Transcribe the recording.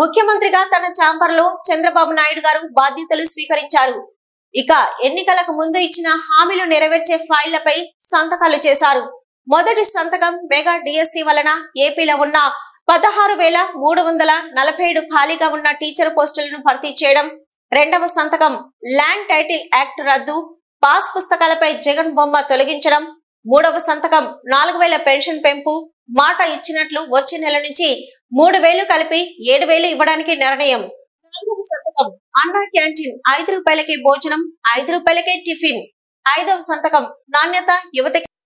ముఖ్యమంత్రిగా తన ఛాంబర్ లో చంద్రబాబు నాయుడు గారు బాధ్యతలు స్వీకరించారు ఇక ఎన్నికలకు ముందు ఇచ్చిన హామీలు నెరవేర్చే ఫైళ్లపై సంతకాలు చేశారు మొదటి సంతకం మెగా డిఎస్సి వలన ఏపీలో ఉన్న పదహారు వేల మూడు వందల నలభై ఏడు ఖాళీగా ఉన్న టీచర్ పోస్టులను భర్తీ చేయడం రెండవ సంతకం ల్యాండ్ టైటిల్ యాక్ట్ రద్దు పాస్ పుస్తకాలపై జగన్ బొమ్మ తొలగించడం మూడవ సంతకం నాలుగు వేల పెన్షన్ పెంపు మాట ఇచ్చినట్లు వచ్చే నెల నుంచి మూడు వేలు కలిపి ఏడు వేలు ఇవ్వడానికి నిర్ణయం నాలుగవ సంతకం అన్నా క్యాంటీన్ ఐదు రూపాయలకే భోజనం ఐదు రూపాయలకే టిఫిన్ ఐదవ సంతకం నాణ్యత యువతకి